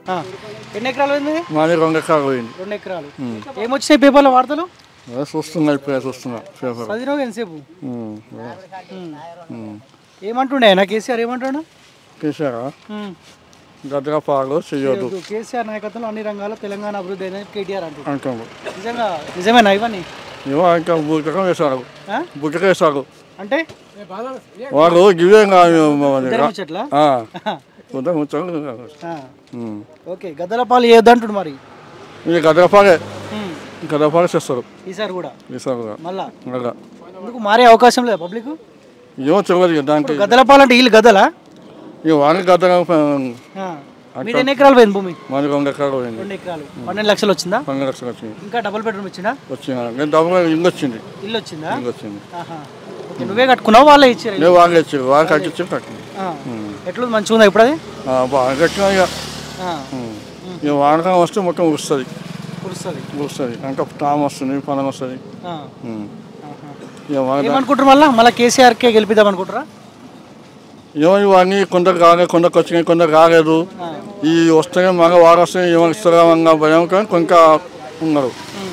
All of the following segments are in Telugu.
ఆ. ఎన్ని ఎకరాలు పోయింది మాది రెండు ఎకరాలు పోయింది రెండు ఎకరాలు ఏమొచ్చినాయి పేపర్లో వార్తలు అదే చూస్తున్నా ఇప్పుడే చూస్తున్నా పేపర్ చదివినావు ఎంతసేపు ఉమ్. ఉమ్. ఉమ్. ఏమంటుండే ఆయన కేసీఆర్ ఏమంటాడు కేసీఆర్ గద్దగా పాలు చేయొద్దు కేసీఆర్ నాయకత్వంలో అన్ని రంగాల్లో తెలంగాణ అభివృద్ధి అయిందని కేటీఆర్ అంటారు అంటాము నిజంగా నిజమేనా ఇవన్నీ ఏమో ఇంకా బుక్కకం వేశారు ఆ? బుక్కక వేశారు అంటే వాళ్ళు గివేం కాదు ఇద్దరు ముచ్చట్లా ముచ్చారు ఆ. ఓకే గద్దల పాలు ఏదంటుడు మరి ఇది గద్దగా పాలే ఉమ్. గద్దగా పాలు చేస్తారు ఈసారి కూడా వేశారు మళ్ళా అలాగా ఎందుకు మారే అవకాశం లేదా పబ్లిక్ ఏమో తెలియదు ఇక దానికి గద్దల పాలు అంటే వీళ్ళు గద్దలా ఇక వాళ్ళకి గద్దగా ఆ. మీరు ఎన్ని ఎకరాలు పోయింది భూమి మాది రెండు ఎకరాలు పోయింది రెండు ఎకరాలు పన్నెండు లక్షలు వచ్చిందా పన్నెండు లక్షలు వచ్చింది ఇంకా డబుల్ బెడ్రూమ్ వచ్చిందా వచ్చింది నేను డబ్బులు ఇల్లు వచ్చింది ఇల్లు వచ్చిందా ఇల్లు వచ్చింది ఆహా. ఓకే, నువ్వే కట్టుకున్నావు వాళ్ళే ఇచ్చారు నేను వాళ్ళు ఇచ్చారు వాళ్ళు కట్టించి కట్టింది ఆ. ఎట్లుంది మంచిగా ఉందా ఇప్పుడు అది బాగా కట్టినా ఇక ఆ. ఉమ్. ఇక వానకాలం వస్తే మొత్తం వస్తుంది కురుస్తుంది వస్తుంది ఇంకా టామ్ వస్తుంది పొలం వస్తుంది ఆ. ఉమ్. ఆహా. ఇక వాన ఏమనుకుంటారు మళ్ళీ మళ్ళీ కేసీఆర్కే గెలిపిద్దాం అనుకుంటారా ఏమో ఇవన్నీ కొందరు రాలేదు కొందరికి వచ్చినాయి కొందరు రాలేదు ఈ వస్తే మగ వారు వస్తే ఏమో ఇస్తారా అన్న భయం కానీ కొంత ఉన్నారు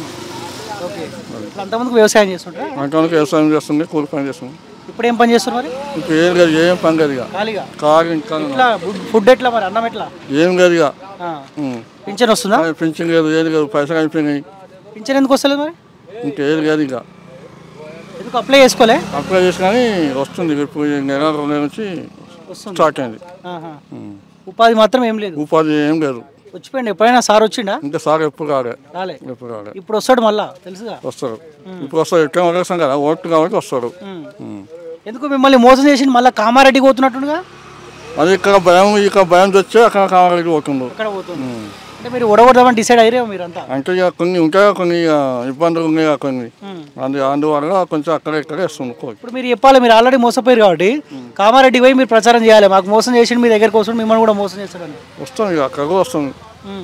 ఓకే ఇప్పుడు అంతమందికి వ్యవసాయం చేస్తుంటారా అంకానికి వ్యవసాయం చేస్తుంది కూలి పని చేస్తుంది ఇప్పుడు ఏం పని చేస్తున్నారు మరి ఇప్పుడు ఏం లేదు ఏం పని లేదు ఇక ఖాళీగా కారు ఇంకా ఎట్లా ఫుడ్- ఫుడ్ ఎట్లా మరి అన్నం ఎట్లా ఏం లేదు ఇక ఆ. ఉమ్. పింఛన్ వస్తుందా పెన్షన్ లేదు ఏది లేదు పైసలు అయిపోయినాయి పింఛన్ ఎందుకు వస్తలేదు మరి ఇంకేది లేదు ఇక ఎందుకు అప్లై చేసుకోలే అప్లై చేసి కానీ వస్తుంది ఇప్పుడు ఈ నెల రెండు నెలల నుంచి వస్తుంది స్టార్ట్ అయింది ఆహా. ఉమ్. ఉపాధి మాత్రం ఏం లేదు ఉపాధి ఏం లేదు వచ్చిపోయింది ఎప్పుడైనా సార్ వచ్చిండా ఇంకా సార్ ఎప్పుడు కాలే రాలే ఎప్పుడు కాలే ఇప్పుడు వస్తాడు మళ్ళా తెలుసుగా వస్తారు ఇప్పుడు వస్తారు ఎక్కడ వదిలేస్తాం కదా ఓట్లు కాబట్టి వస్తారు ఉమ్. ఉమ్. ఎందుకు మిమ్మల్ని మోసం చేసి మళ్ళీ కామారెడ్డి పోతున్నట్టుగా అది ఇక్కడ భయం ఇక్కడ భయం తెచ్చే అక్కడ కావాలి పోతుండ్రు అక్కడ పోతుంది అంటే మీరు ఓడగొడదామని డిసైడ్ అయ్యారేమో మీరంతా అంటే ఇక కొన్ని ఉంటాయి కొన్ని ఇక ఇబ్బందులు ఉన్నాయి ఇక కొన్ని ఉమ్. అందు అందువల్ల కొంచెం అక్కడ ఇక్కడ ఇస్తుంది కోచ్ ఇప్పుడు మీరు చెప్పాలి మీరు ఆల్రెడీ మోసపోయారు కాబట్టి కామారెడ్డి పోయి మీరు ప్రచారం చేయాలి మాకు మోసం చేసి మీ దగ్గరకు వస్తుంది మిమ్మల్ని కూడా మోసం చేస్తాడని వస్తుంది ఇక అక్కడ కూడా వస్తుంది ఉమ్.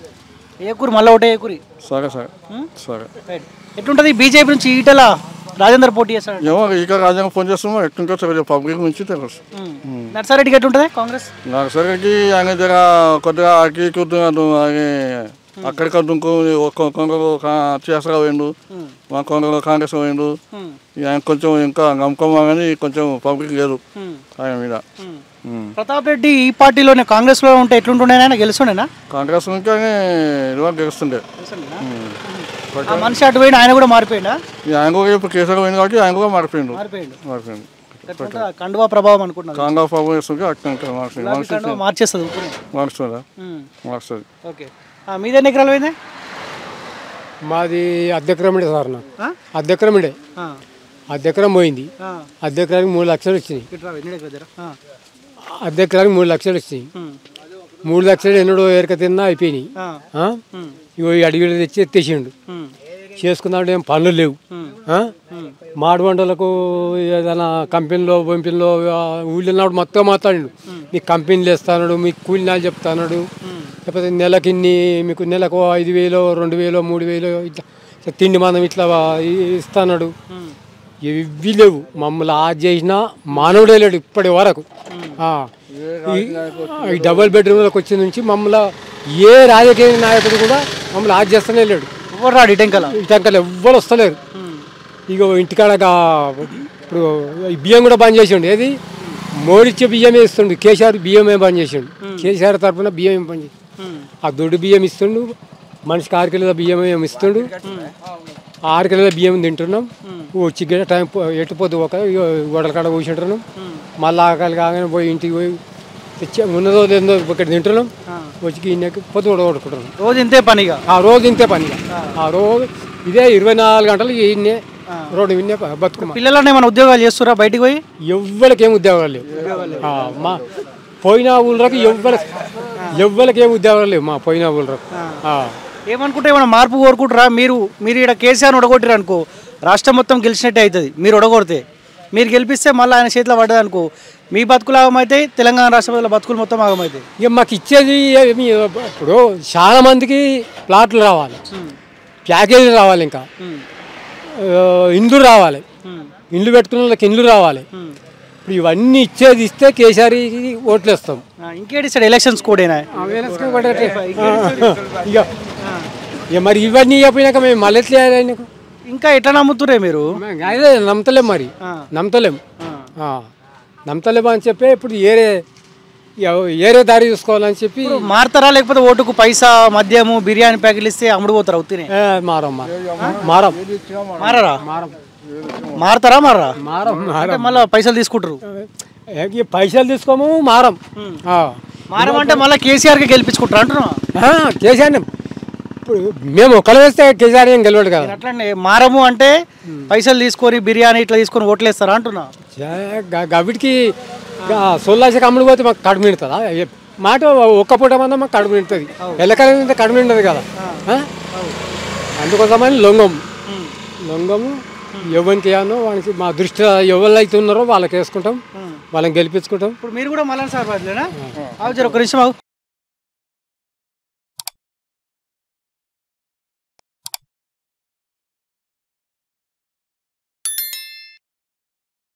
ఏ కూరి మళ్ళీ ఒకటే ఏ కూరి సరే సరే ఉమ్. సరే రైట్ ఎట్లుంటుంది బీజేపీ నుంచి ఈటల రాజేందర్ పోటీ చేస్తాడు ఏమో ఇక రాజ్యాంగం ఫోన్ చేస్తున్నాం ఎట్టుంటో తెలియదు పబ్లిక్ నుంచి తెలుసు నర్సారెడ్డికి ఎట్లుంటుంది కాంగ్రెస్ నాకు సరికి ఆయన దగ్గర కొద్దిగా అకి కుద్దు అది అక్కడికి దుంకు కొందరు చేసరా పోయిండు మా కొందరు కాంగ్రెస్ పోయిండు ఉమ్. ఇక ఆయన కొంచెం ఇంకా నమ్మకం కానీ కొంచెం పబ్లిక్ లేదు ఉమ్. ఆయన మీద ఉమ్. ఉమ్. ప్రతాప్ రెడ్డి ఈ పార్టీలోనే కాంగ్రెస్లో ఉంటే ఎట్లుంటుండే ఆయన గెలుస్తుండేనా కాంగ్రెస్ నుంచి ఇరవై గెలుస్తుండే ఉమ్. ఆ మనిషి అటు పోయిన ఆయన కూడా మారిపోయిందా ఇక ఆయన కూడా ఇప్పుడు కేసీఆర్ పోయింది కాబట్టి ఆయన కూడా మారిపోయిండు మారిపోయిండు మారిపోయింది ఎట్లుంటుంది? ఆ కండువా ప్రభావం అనుకుంటున్నాను కాంగ్రెస్ పాపం చేస్తుంటే అట్లా ఉంటుంది మార్చి గులాబీ కండువా మార్చేస్తుంది ఊపిరి. మారుస్తుందా ఉమ్. మారుస్తుంది ఓకే ఆ, మీది ఎన్ని ఎకరాలు పోయింది మాది అద్దెకరమిడే సార్ నాకు ఆ? అద్దెకరమిడే ఆ. అద్దెకరం పోయింది ఆ. అద్దెకరానికి మూడు లక్షలు వచ్చినాయి ఇటు రా, ఎన్ని ఎకరాలు దగ్గర? ఆ. అద్దెకరానికి మూడు లక్షలు వచ్చినాయి ఉమ్. మూడు లక్షలు ఎన్నడో ఎరక తిన్నా అయిపోయినాయి ఆ. ఆ? ఉమ్. ఇగో ఈ అడిగిలు తెచ్చి ఎత్తేసిండు ఉమ్. చేసుకున్నాడు ఏం పనులు లేవు ఆ? మాడు వంటలకు ఏదైనా కంపెనీలో పంపిణీలో ఊళ్ళో ఉన్నప్పుడు మొత్తం మాట్లాడిండు మీకు కంపెనీలు ఇస్తాడు మీకు కూలినాలు చెప్తాడు లేకపోతే నెలకి ఇన్ని మీకు నెలకు ఐదు వేలు రెండు వేలు మూడు వేలు ఇట్లా ఇట్లా తిండి మనం ఇట్లా ఇస్తాడు ఇవి లేవు మమ్మల్ని ఆ చేసినా మానవుడే లేడు ఇప్పటి వరకు ఆ. ఈ- ఈ డబుల్ బెడ్రూమ్లకు వచ్చిన నుంచి మమ్మల్ని ఏ రాజకీయ నాయకుడు కూడా మమ్మల్ని ఆజ్ చేస్తూనే లేడు ఎవరు రాడు ఇటెంకల ఇంటంకలు ఎవ్వరు వస్తలేరు ఇక ఇంటికాడ గా- ఇప్పుడు ఈ బియ్యం కూడా బంద్ చేసిండు ఏది మోడిచ్చే బియ్యమే ఇస్తుండు కేసీఆర్ బియ్యమే బంద్ చేసిండు కేసీఆర్ తరఫున బియ్యం ఏం బంద్ చేసిండు ఆ దొడ్డు బియ్యం ఇస్తుండు మనిషికి ఆరు కిలోల బియ్యం ఏమి ఇస్తుండు ఆరు కిలోల బియ్యం తింటున్నాం వచ్చి గిడ టైం పో- ఎట్టుపోద్దు ఒక గొడవల కాడ కూర్చుంటున్నాం మళ్ళీ ఆకలి కాగానే పోయి ఇంటికి పోయి తెచ్చి ఉన్నదో లేదో ఇక్కడ తింటున్నాం వచ్చి గిన్నెకి పొద్దు కూడా కొట్టుకుంటున్నాం రోజు ఇంతే పనిగా ఆ రోజు ఇంతే పని ఆ రోజు ఇదే ఇరవై నాలుగు గంటలు ఇన్నే రోడ్డు విన్నే బతుకుమా పిల్లలన్నా ఏమైనా ఉద్యోగాలు చేస్తురా బయటికి పోయి ఎవ్వరికి ఏం ఉద్యోగాలు లేవు ఆ, మా పోయిన ఊళ్ళకి ఎవ్వరికి ఎవ్వరికి ఏం ఉద్యోగాలు లేవు మా పోయిన ఊళ్ళకి ఆ. ఏమనుకుంటే ఏమైనా మార్పు కోరుకుంటారా మీరు మీరు ఇక్కడ కేసీఆర్ ఒడగొట్టారు అనుకో రాష్ట్రం మొత్తం గెలిచినట్టే అవుతుంది మీరు ఒడగొడితే మీరు గెలిపిస్తే మళ్ళీ ఆయన చేతిలో పడ్డది అనుకో మీ బతుకులు ఆగమవుతాయి తెలంగాణ రాష్ట్ర ప్రజల బతుకులు మొత్తం ఆగమవుతాయి ఇక మాకు ఇచ్చేది ఏమి ఇప్పుడు చాలా మందికి ప్లాట్లు రావాలి ప్యాకేజీ రావాలి ఇంకా ఆ, ఇండ్లు రావాలి ఇండ్లు పెట్టుకున్న వాళ్ళకి ఇండ్లు రావాలి ఇప్పుడు ఇవన్నీ ఇచ్చేది ఇస్తే కేసీఆర్కి ఓట్లు వేస్తాం ఆ, ఇంకేటి ఇస్తాడు ఎలక్షన్స్ కూడేనా ఇక ఇక మరి ఇవన్నీ ఇవ్వకపోయినాక మేము మళ్ళీ ఎట్లా చేయాలి ఆయనకు ఇంకా ఎట్లా నమ్ముతురే మీరు మేము అదే నమ్మతలేం మరి ఆ. నమ్మతలేం ఆ. ఆ. నమ్మతలేం అని చెప్పి ఇప్పుడు ఏరే ఎవ- ఏరే దారి చూసుకోవాలని చెప్పి ఇప్పుడు మారతారా లేకపోతే ఓటుకు పైసా మద్యము బిర్యానీ ప్యాకెట్లు ఇస్తే అమ్ముడు పోతారా ఉత్తినే ఏ, మారం మారం మారం మారరా మారం మారతారా మారరా మారం మారం అంటే మళ్ళీ పైసలు తీసుకుంటారు ఏ, ఈ పైసలు తీసుకోము మారం ఆ. మారమంటే మళ్ళీ కేసీఆర్కి గెలిపించుకుంటారు అంటున్నా ఆ, కేసీఆర్ ఇప్పుడు మేము ఒకళ్ళు వేస్తే కేసీఆర్ ఏం గెలవడు కదా అట్లనే మారము అంటే పైసలు తీసుకొని బిర్యానీ ఇట్లా తీసుకొని ఓట్లేస్తారా అంటున్నా చే- గ- గవిడికి సొల్లాసి అమ్ముడు పోతే మాకు కడుపు నిండుతుందా ఏ- మాట ఒక్క పూట మంది మాకు కడుపు నిండుతుంది ఎల్లకాలం కడుపు నిండదు కదా ఆ? అందుకోసమని లొంగం లొంగము ఎవరికి ఏమో వానికి మా దృష్టి ఎవరైతే ఉన్నారో వాళ్ళకి వేసుకుంటాం వాళ్ళని గెలిపించుకుంటాం ఇప్పుడు మీరు కూడా మళ్ళీ సార్ బాధ్యులేనా ఆగు జర ఒక నిమిషం ఆగు